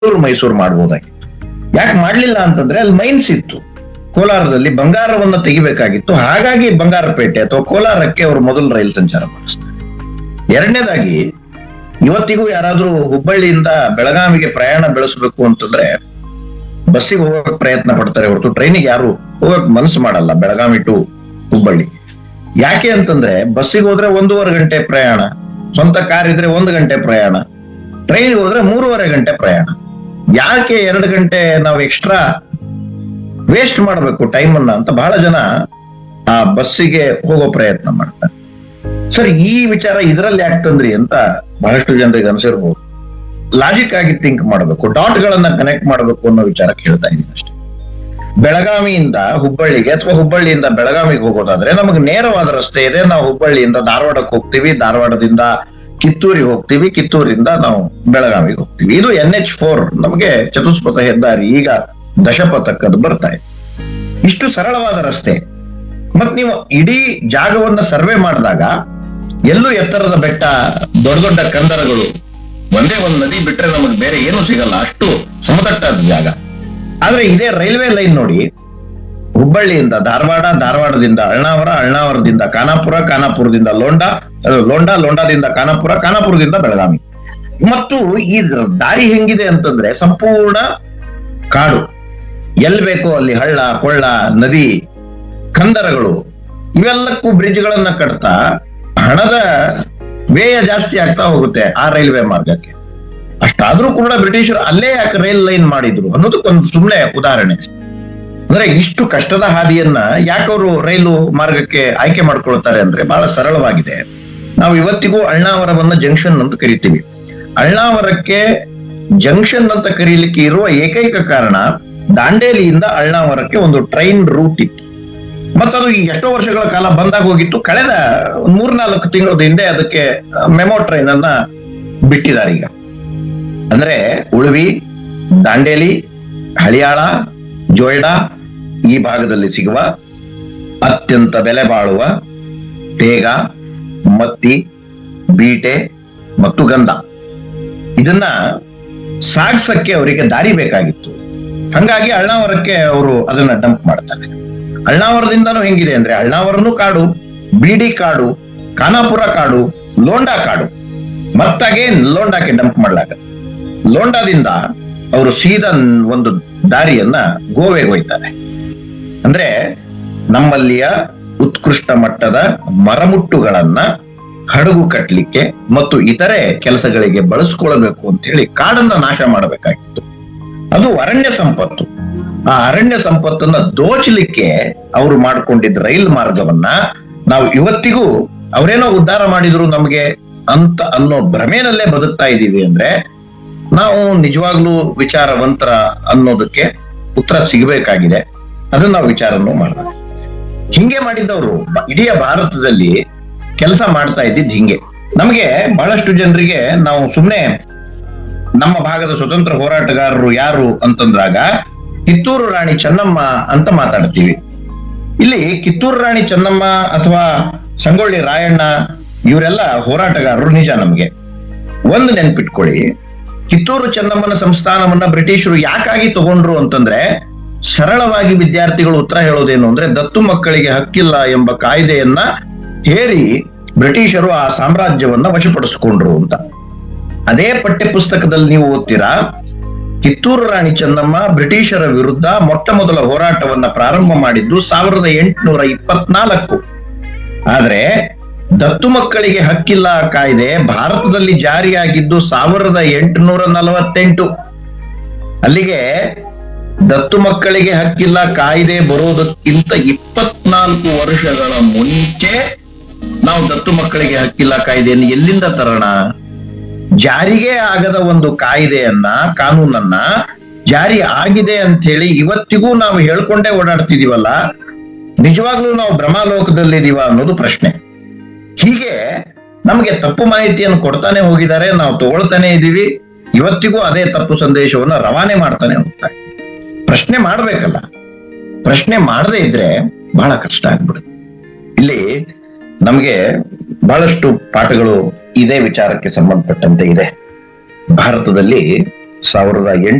ಬೆಂಗಳೂರು ಮೈಸೂರು ಮಾಡಬಹುದಾಗಿತ್ತು ಯಾಕೆ ಮಾಡ್ಲಿಲ್ಲ ಅಂತಂದ್ರೆ ಅಲ್ಲಿ ಮೈನ್ಸ್ ಇತ್ತು ಕೋಲಾರದಲ್ಲಿ ಬಂಗಾರವನ್ನ ತೆಗಿಬೇಕಾಗಿತ್ತು ಹಾಗಾಗಿ ಬಂಗಾರಪೇಟೆ ಅಥವಾ ಕೋಲಾರಕ್ಕೆ ಅವರು ಮೊದಲು ರೈಲು ಸಂಚಾರ ಮಾಡಿಸ್ತಾರೆ ಎರಡನೇದಾಗಿ ಇವತ್ತಿಗೂ ಯಾರಾದ್ರೂ ಹುಬ್ಬಳ್ಳಿಯಿಂದ ಬೆಳಗಾವಿಗೆ ಪ್ರಯಾಣ ಬೆಳೆಸಬೇಕು ಅಂತಂದ್ರೆ ಬಸ್ಸಿಗೆ ಹೋಗಕ್ ಪ್ರಯತ್ನ ಪಡ್ತಾರೆ ಹೊರತು ಟ್ರೈನಿಗೆ ಯಾರು ಹೋಗಕ್ ಮನಸ್ಸು ಮಾಡಲ್ಲ ಬೆಳಗಾವಿ ಟು ಹುಬ್ಬಳ್ಳಿ ಯಾಕೆ ಅಂತಂದ್ರೆ ಬಸ್ಸಿಗೆ ಹೋದ್ರೆ ಒಂದೂವರೆ ಗಂಟೆ ಪ್ರಯಾಣ ಸ್ವಂತ ಕಾರ್ ಇದ್ರೆ ಒಂದು ಗಂಟೆ ಪ್ರಯಾಣ ಟ್ರೈನ್ಗೆ ಹೋದ್ರೆ ಮೂರುವರೆ ಗಂಟೆ ಪ್ರಯಾಣ ಯಾಕೆ ಎರಡು ಗಂಟೆ ನಾವು ಎಕ್ಸ್ಟ್ರಾ ವೇಸ್ಟ್ ಮಾಡಬೇಕು ಟೈಮ್ ಅನ್ನ ಅಂತ ಬಹಳ ಜನ ಆ ಬಸ್ಸಿಗೆ ಹೋಗೋ ಪ್ರಯತ್ನ ಮಾಡ್ತಾರೆ ಸರ್ ಈ ವಿಚಾರ ಇದರಲ್ಲಿ ಯಾಕೆ ತಂದ್ರಿ ಅಂತ ಬಹಳಷ್ಟು ಜನರಿಗೆ ಅನ್ಸಿರ್ಬೋದು ಲಾಜಿಕ್ ಆಗಿ ಥಿಂಕ್ ಮಾಡಬೇಕು ಡಾಟ್ ಗಳನ್ನ ಕನೆಕ್ಟ್ ಮಾಡಬೇಕು ಅನ್ನೋ ವಿಚಾರ ಕೇಳ್ತಾ ಇದ್ದೀನಿ ಅಷ್ಟೇ ಬೆಳಗಾವಿಯಿಂದ ಹುಬ್ಬಳ್ಳಿಗೆ ಅಥವಾ ಹುಬ್ಬಳ್ಳಿಯಿಂದ ಬೆಳಗಾವಿಗೆ ಹೋಗೋದಾದ್ರೆ ನಮಗೆ ನೇರವಾದ ರಸ್ತೆ ಇದೆ ನಾವು ಹುಬ್ಬಳ್ಳಿಯಿಂದ ಧಾರವಾಡಕ್ಕೆ ಹೋಗ್ತೀವಿ ಧಾರವಾಡದಿಂದ ಕಿತ್ತೂರಿಗೆ ಹೋಗ್ತೀವಿ ಕಿತ್ತೂರಿಂದ ನಾವು ಬೆಳಗಾವಿಗೆ ಹೋಗ್ತೀವಿ ಇದು ಎನ್ ಎಚ್ ಫೋರ್ ನಮಗೆ ಚತುಷ್ಪಥ ಹೆದ್ದಾರಿ ಈಗ ದಶಪಥಕ್ಕದು ಬರ್ತಾ ಇದೆ ಇಷ್ಟು ಸರಳವಾದ ರಸ್ತೆ ಮತ್ ನೀವು ಇಡೀ ಜಾಗವನ್ನ ಸರ್ವೆ ಮಾಡಿದಾಗ ಎಲ್ಲೂ ಎತ್ತರದ ಬೆಟ್ಟ ದೊಡ್ಡ ದೊಡ್ಡ ಕಂದರಗಳು ಒಂದೇ ಒಂದು ನದಿ ಬಿಟ್ರೆ ನಮಗೆ ಬೇರೆ ಏನೂ ಸಿಗಲ್ಲ ಅಷ್ಟು ಸಮತಟ್ಟಾದ ಜಾಗ ಆದ್ರೆ ಇದೇ ರೈಲ್ವೆ ಲೈನ್ ನೋಡಿ ಹುಬ್ಬಳ್ಳಿಯಿಂದ ಧಾರವಾಡ ಧಾರವಾಡದಿಂದ ಅಳ್ನಾವರ ಅಳ್ನಾವರದಿಂದ ಖಾನಾಪುರ ಖಾನಾಪುರದಿಂದ ಲೋಂಡಾ ಅಹ್, ಲೋಂಡಾ ಲೋಂಡಾದಿಂದ ಖಾನಾಪುರ ಖಾನಾಪುರದಿಂದ ಬೆಳಗಾವಿ ಮತ್ತು ಈ ದಾರಿ ಹೆಂಗಿದೆ ಅಂತಂದ್ರೆ ಸಂಪೂರ್ಣ ಕಾಡು ಎಲ್ಲಿ ಬೇಕೋ ಅಲ್ಲಿ ಹಳ್ಳ ಕೊಳ್ಳ ನದಿ ಕಂದರಗಳು ಇವೆಲ್ಲಕ್ಕೂ ಬ್ರಿಡ್ಜ್ಗಳನ್ನ ಕಟ್ತಾ ಹಣದ ವ್ಯಯ ಜಾಸ್ತಿ ಆಗ್ತಾ ಹೋಗುತ್ತೆ ಆ ರೈಲ್ವೆ ಮಾರ್ಗಕ್ಕೆ ಅಷ್ಟಾದ್ರೂ ಕೂಡ ಬ್ರಿಟಿಷರು ಅಲ್ಲೇ ಯಾಕೆ ರೈಲ್ ಲೈನ್ ಮಾಡಿದ್ರು ಅನ್ನೋದಕ್ಕೊಂದು ಸುಮ್ಮನೆ ಉದಾಹರಣೆ ಅಂದ್ರೆ ಇಷ್ಟು ಕಷ್ಟದ ಹಾದಿಯನ್ನ ಯಾಕೆ ಅವರು ರೈಲು ಮಾರ್ಗಕ್ಕೆ ಆಯ್ಕೆ ಮಾಡ್ಕೊಳ್ತಾರೆ ಅಂದ್ರೆ ಬಹಳ ಸರಳವಾಗಿದೆ ನಾವು ಇವತ್ತಿಗೂ ಅಳ್ನಾವರವನ್ನ ಜಂಕ್ಷನ್ ಅಂತ ಕರಿತೀವಿ ಅಳ್ನಾವರಕ್ಕೆ ಜಂಕ್ಷನ್ ಅಂತ ಕರೀಲಿಕ್ಕೆ ಇರುವ ಏಕೈಕ ಕಾರಣ ದಾಂಡೇಲಿಯಿಂದ ಅಳ್ನಾವರಕ್ಕೆ ಒಂದು ಟ್ರೈನ್ ರೂಟ್ ಇತ್ತು ಮತ್ತದು ಈ ಎಷ್ಟೋ ವರ್ಷಗಳ ಕಾಲ ಬಂದಾಗ ಹೋಗಿತ್ತು ಕಳೆದ ಒಂದ್ ಮೂರ್ನಾಲ್ಕು ತಿಂಗಳ ಹಿಂದೆ ಅದಕ್ಕೆ ಮೆಮೋ ಟ್ರೈನ್ ಅನ್ನ ಬಿಟ್ಟಿದ್ದಾರೆ ಈಗ ಅಂದ್ರೆ ಉಳುವಿ ದಾಂಡೇಲಿ ಹಳಿಯಾಳ ಜೋಯ್ಡಾ ಈ ಭಾಗದಲ್ಲಿ ಸಿಗುವ ಅತ್ಯಂತ ಬೆಲೆ ಬಾಳುವ ತೇಗ ಮತ್ತಿ ಬೀಟೆ ಮತ್ತು ಗಂಧ ಇದನ್ನ ಸಾಗ್ಸಕ್ಕೆ ಅವರಿಗೆ ದಾರಿ ಬೇಕಾಗಿತ್ತು ಹಂಗಾಗಿ ಅಳ್ನಾವರಕ್ಕೆ ಅವರು ಅದನ್ನ ಡಂಪ್ ಮಾಡ್ತಾರೆ ಅಳ್ನಾವರದಿಂದನೂ ಹೆಂಗಿದೆ ಅಂದ್ರೆ ಅಳ್ನಾವರನು ಕಾಡು ಬೀಡಿ ಕಾಡು ಖಾನಾಪುರ ಕಾಡು ಲೋಂಡಾ ಕಾಡು ಮತ್ತಾಗೆ ಲೋಂಡಾಕ್ಕೆ ಡಂಪ್ ಮಾಡ್ಲಾಗತ್ತೆ ಲೋಂಡಾದಿಂದ ಅವರು ಸೀದಾ ಒಂದು ದಾರಿಯನ್ನ ಗೋವೆಗೆ ಹೋಯ್ತಾರೆ ಅಂದ್ರೆ ನಮ್ಮಲ್ಲಿಯ ಉತ್ಕೃಷ್ಟ ಮಟ್ಟದ ಮರಮುಟ್ಟುಗಳನ್ನ ಹಡಗು ಕಟ್ಟಲಿಕ್ಕೆ ಮತ್ತು ಇತರೆ ಕೆಲಸಗಳಿಗೆ ಬಳಸ್ಕೊಳ್ಬೇಕು ಅಂತ ಹೇಳಿ ಕಾಡನ್ನ ನಾಶ ಮಾಡಬೇಕಾಗಿತ್ತು ಅದು ಅರಣ್ಯ ಸಂಪತ್ತು ಆ ಅರಣ್ಯ ಸಂಪತ್ತನ್ನ ದೋಚಲಿಕ್ಕೆ ಅವರು ಮಾಡ್ಕೊಂಡಿದ್ದ ರೈಲ್ ಮಾರ್ಗವನ್ನ ನಾವು ಇವತ್ತಿಗೂ ಅವರೇನೋ ಉದ್ಧಾರ ಮಾಡಿದ್ರು ನಮಗೆ ಅಂತ ಅನ್ನೋ ಭ್ರಮೆನಲ್ಲೇ ಬದುಕ್ತಾ ಇದೀವಿ ಅಂದ್ರೆ ನಾವು ನಿಜವಾಗ್ಲೂ ವಿಚಾರವಂತರ ಅನ್ನೋದಕ್ಕೆ ಉತ್ತರ ಸಿಗಬೇಕಾಗಿದೆ ಅದನ್ನ ನಾವು ವಿಚಾರನೂ ಮಾಡಬೇಕು ಹಿಂಗೆ ಮಾಡಿದ್ದವರು ಬ- ಇಡೀ ಭಾರತದಲ್ಲಿ ಕೆಲಸ ಮಾಡ್ತಾ ಇದ್ದಿದ್ದು ಹಿಂಗೆ ನಮಗೆ ಬಹಳಷ್ಟು ಜನರಿಗೆ ನಾವು ಸುಮ್ನೆ ನಮ್ಮ ಭಾಗದ ಸ್ವತಂತ್ರ ಹೋರಾಟಗಾರರು ಯಾರು ಅಂತಂದ್ರಾಗ ಕಿತ್ತೂರು ರಾಣಿ ಚೆನ್ನಮ್ಮ ಅಂತ ಮಾತಾಡ್ತೀವಿ ಇಲ್ಲಿ ಕಿತ್ತೂರು ರಾಣಿ ಚೆನ್ನಮ್ಮ ಅಥವಾ ಸಂಗೊಳ್ಳಿ ರಾಯಣ್ಣ ಇವರೆಲ್ಲ ಹೋರಾಟಗಾರರು ನಿಜ ನಮಗೆ ಒಂದು ನೆನ್ಪಿಟ್ಕೊಳ್ಳಿ ಕಿತ್ತೂರು ಚೆನ್ನಮ್ಮನ ಸಂಸ್ಥಾನವನ್ನ ಬ್ರಿಟಿಷರು ಯಾಕಾಗಿ ತಗೊಂಡ್ರು ಅಂತಂದ್ರೆ ಸರಳವಾಗಿ ವಿದ್ಯಾರ್ಥಿಗಳು ಉತ್ತರ ಹೇಳೋದೇನು ಅಂದ್ರೆ ದತ್ತು ಮಕ್ಕಳಿಗೆ ಹಕ್ಕಿಲ್ಲ ಎಂಬ ಕಾಯ್ದೆಯನ್ನ ಹೇರಿ ಬ್ರಿಟಿಷರು ಆ ಸಾಮ್ರಾಜ್ಯವನ್ನ ವಶಪಡಿಸಿಕೊಂಡ್ರು ಅಂತ ಅದೇ ಪಠ್ಯ ಪುಸ್ತಕದಲ್ಲಿ ನೀವು ಓದ್ತೀರಾ ಕಿತ್ತೂರು ರಾಣಿ ಚೆನ್ನಮ್ಮ ಬ್ರಿಟಿಷರ ವಿರುದ್ಧ ಮೊಟ್ಟ ಮೊದಲ ಹೋರಾಟವನ್ನ ಪ್ರಾರಂಭ ಮಾಡಿದ್ದು ಸಾವಿರದ ಎಂಟುನೂರ ಇಪ್ಪತ್ನಾಲ್ಕು ಆದ್ರೆ ದತ್ತು ಮಕ್ಕಳಿಗೆ ಹಕ್ಕಿಲ್ಲ ಕಾಯ್ದೆ ಭಾರತದಲ್ಲಿ ಜಾರಿಯಾಗಿದ್ದು ಸಾವಿರದ ಎಂಟುನೂರ ನಲವತ್ತೆಂಟು ಅಲ್ಲಿಗೆ ದತ್ತು ಮಕ್ಕಳಿಗೆ ಹಕ್ಕಿಲ್ಲ ಕಾಯ್ದೆ ಬರೋದಕ್ಕಿಂತ ಇಪ್ಪತ್ನಾಲ್ಕು ವರ್ಷಗಳ ಮುಂಚೆ ನಾವು ದತ್ತು ಮಕ್ಕಳಿಗೆ ಹಕ್ಕಿಲ್ಲ ಕಾಯ್ದೆಯನ್ನು ಎಲ್ಲಿಂದ ತರೋಣ ಜಾರಿಗೆ ಆಗದ ಒಂದು ಕಾಯ್ದೆಯನ್ನ ಕಾನೂನನ್ನ ಜಾರಿ ಆಗಿದೆ ಅಂತ ಹೇಳಿ ಇವತ್ತಿಗೂ ನಾವು ಹೇಳ್ಕೊಂಡೇ ಓಡಾಡ್ತಿದೀವಲ್ಲ ನಿಜವಾಗ್ಲೂ ನಾವು ಭ್ರಮಾಲೋಕದಲ್ಲಿದೀವ ಅನ್ನೋದು ಪ್ರಶ್ನೆ ಹೀಗೆ ನಮಗೆ ತಪ್ಪು ಮಾಹಿತಿಯನ್ನು ಕೊಡ್ತಾನೆ ಹೋಗಿದ್ದಾರೆ ನಾವು ತಗೊಳ್ತಾನೆ ಇದೀವಿ ಇವತ್ತಿಗೂ ಅದೇ ತಪ್ಪು ಸಂದೇಶವನ್ನ ರವಾನೆ ಮಾಡ್ತಾನೆ ಹೋಗ್ತಾರೆ ಪ್ರಶ್ನೆ ಮಾಡ್ಬೇಕಲ್ಲ ಪ್ರಶ್ನೆ ಮಾಡದೇ ಇದ್ರೆ ಬಹಳ ಕಷ್ಟ ಆಗ್ಬಿಡುತ್ತೆ ಇಲ್ಲಿ ನಮಗೆ ಬಹಳಷ್ಟು ಪಾಠಗಳು ಇದೇ ವಿಚಾರಕ್ಕೆ ಸಂಬಂಧಪಟ್ಟಂತೆ ಇದೆ ಭಾರತದಲ್ಲಿ ಸಾವಿರದ